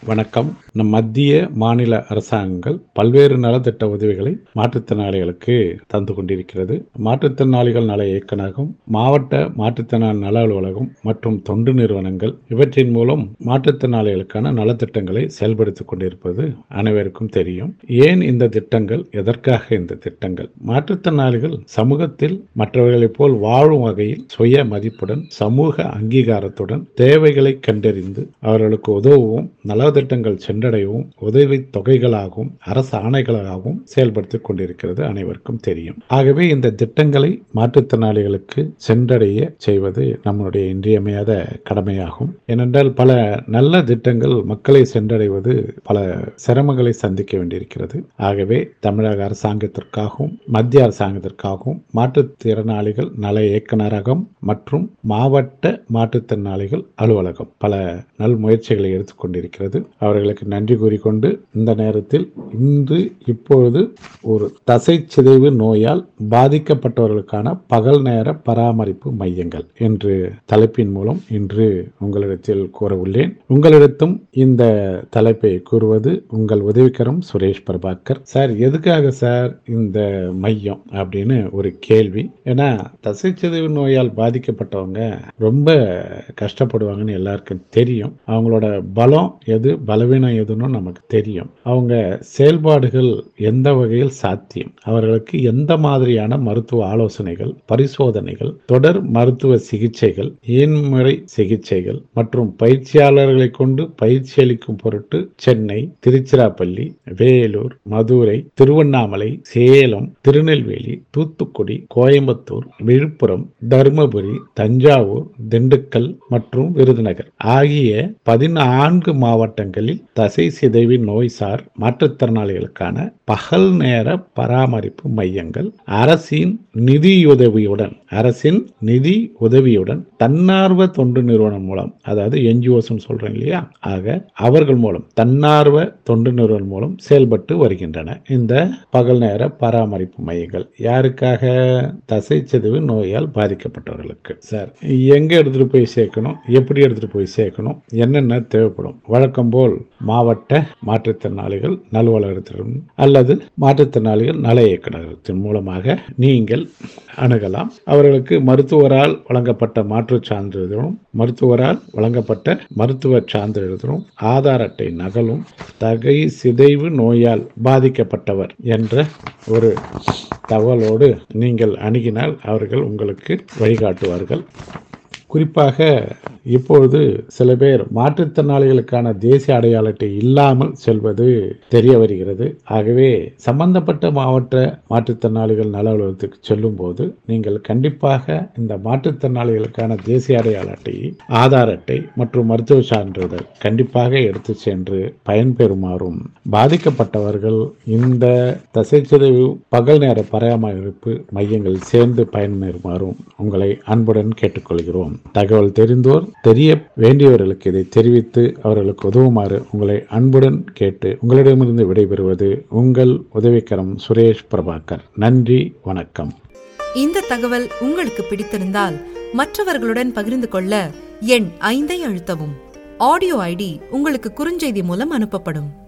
வணக்கம் நம் மத்திய மாநில அரசாங்கங்கள் பல்வேறு நலத்திட்ட உதவிகளை மாற்றுத்திறனாளிகளுக்கு தந்து கொண்டிருக்கிறது மாற்றுத்திறனாளிகள் நல இயக்குநரகம் மாவட்ட மாற்றுத்திறனாளி நல அலுவலகம் மற்றும் தொண்டு நிறுவனங்கள் இவற்றின் மூலம் மாற்றுத்திறனாளிகளுக்கான நலத்திட்டங்களை செயல்படுத்திக் கொண்டிருப்பது அனைவருக்கும் தெரியும் ஏன் இந்த திட்டங்கள் எதற்காக இந்த திட்டங்கள் மாற்றுத்திறனாளிகள் சமூகத்தில் மற்றவர்களைப் போல் வாழும் வகையில் சுய மதிப்புடன் சமூக அங்கீகாரத்துடன் தேவைகளை கண்டறிந்து அவர்களுக்கு உதவவும் நலத்திட்டங்கள் சென்றடையவும் உதவி தொகைகளாகவும் அரசு ஆணைகளாகவும் செயல்படுத்திக் கொண்டிருக்கிறது அனைவருக்கும் தெரியும் ஆகவே இந்த திட்டங்களை மாற்றுத்திறனாளிகளுக்கு சென்றடைய செய்வது நம்முடைய இன்றியமையாத கடமையாகும் ஏனென்றால் பல நல்ல திட்டங்கள் மக்களை சென்றடைவது பல சிரமங்களை சந்திக்க வேண்டியிருக்கிறது ஆகவே தமிழக அரசாங்கத்திற்காகவும் மத்திய அரசாங்கத்திற்காகவும் மாற்றுத்திறனாளிகள் நல இயக்குநரகம் மற்றும் மாவட்ட மாற்றுத்திறனாளிகள் அலுவலகம் பல நல் முயற்சிகளை எடுத்துக்கொண்டிருக்கிறது அவர்களுக்கு நன்றி கூறிக்கொண்டு இந்த நேரத்தில் இன்று இப்பொழுது ஒரு தசை சிதைவு நோயால் பாதிக்கப்பட்டவர்களுக்கான பகல் நேர பராமரிப்பு மையங்கள் என்று தலைப்பின் மூலம் இன்று உங்களிடத்தில் கூற உள்ளேன் உங்களிடத்தும் இந்த தலைப்பை கூறுவது உங்கள் உதவிக்கரம் சுரேஷ் பிரபாகர் சார் எதுக்காக சார் இந்த மையம் அப்படின்னு ஒரு கேள்வி ஏன்னா தசைச்சிதைவு நோயால் பாதிக்கப்பட்டவங்க ரொம்ப கஷ்டப்படுவாங்கன்னு எல்லாருக்கும் தெரியும் அவங்களோட பலம் எது பலவீனம் எதுன்னு நமக்கு தெரியும் அவங்க செயல்பாடுகள் எந்த வகையில் சாத்தியம் அவர்களுக்கு எந்த மாதிரியான மருத்துவ ஆலோசனைகள் பரிசோதனைகள் தொடர் மருத்துவ சிகிச்சைகள் ஏன்முறை சிகிச்சைகள் மற்றும் பயிற்சியாளர்களை கொண்டு பயிற்சி அளிக்கும் பொருட்டு சென்னை திருச்சிராப்பள்ளி வேலூர் மதுரை திருவண்ணாமலை சேலம் திருநெல்வேலி தூத்துக்குடி கோயம்புத்தூர் விழுப்புரம் தருமபுரி தஞ்சாவூர் திண்டுக்கல் மற்றும் விருதுநகர் ஆகிய பதினான்கு மாவட்டங்களில் தசை சிதைவு நோய்சார் மாற்றுத்திறனாளிகளுக்கான பகல் நேர பராமரிப்பு மையங்கள் அரசின் நிதியுதவியுடன் அரசின் நிதி உதவியுடன் தன்னார்வ தொண்டு நிறுவனம் மூலம் அதாவது என்ஜிஓஸ் சொல்றேன் இல்லையா ஆக அவர்கள் மூலம் தன்னார்வ தொண்டு நிறுவனம் மூலம் செயல்பட்டு வருகின்றன இந்த பகல் நேர பராமரிப்பு மையங்கள் யாருக்காக தசை சிதைவு நோயால் பாதிக்கப்பட்டவர்களுக்கு சார் எங்க எடுத்துட்டு போய் சேர்க்கணும் எப்படி எடுத்துட்டு போய் சேர்க்கணும் என்னென்ன தேவைப்படும் வழக்கம் போல் மாவட்ட மாற்றுத்திறனாளிகள் நல்வலகத்திலும் அல்லது மாற்றுத்திறனாளிகள் நல இயக்குநரகத்தின் மூலமாக நீங்கள் அணுகலாம் அவர்களுக்கு மருத்துவரால் வழங்கப்பட்ட மாற்றுச் சான்றிதழும் மருத்துவரால் வழங்கப்பட்ட மருத்துவ சான்றிதழும் ஆதார் அட்டை நகலும் தகை சிதைவு நோயால் பாதிக்கப்பட்டவர் என்ற ஒரு தகவலோடு நீங்கள் அணுகினால் அவர்கள் உங்களுக்கு வழிகாட்டுவார்கள் குறிப்பாக இப்பொழுது சில பேர் மாற்றுத்திறனாளிகளுக்கான தேசிய அடையாள அட்டை இல்லாமல் செல்வது தெரிய வருகிறது ஆகவே சம்பந்தப்பட்ட மாவட்ட மாற்றுத்திறனாளிகள் நல அலுவலகத்துக்கு செல்லும் போது நீங்கள் கண்டிப்பாக இந்த மாற்றுத்திறனாளிகளுக்கான தேசிய அடையாள அட்டையை ஆதார் அட்டை மற்றும் மருத்துவ சான்றிதழ் கண்டிப்பாக எடுத்து சென்று பயன்பெறுமாறும் பாதிக்கப்பட்டவர்கள் இந்த தசைச்சிதைவு பகல் நேர பராமரிப்பு மையங்கள் சேர்ந்து பயன்பெறுமாறும் உங்களை அன்புடன் கேட்டுக்கொள்கிறோம் தகவல் தெரிந்தோர் தெரிய வேண்டியவர்களுக்கு இதை தெரிவித்து அவர்களுக்கு உதவுமாறு உங்களை அன்புடன் கேட்டு உங்களிடமிருந்து விடைபெறுவது உங்கள் உதவிக்கரம் சுரேஷ் பிரபாகர் நன்றி வணக்கம் இந்த தகவல் உங்களுக்கு பிடித்திருந்தால் மற்றவர்களுடன் பகிர்ந்து கொள்ள எண் ஐந்தை அழுத்தவும் ஆடியோ ஐடி உங்களுக்கு குறுஞ்செய்தி மூலம் அனுப்பப்படும்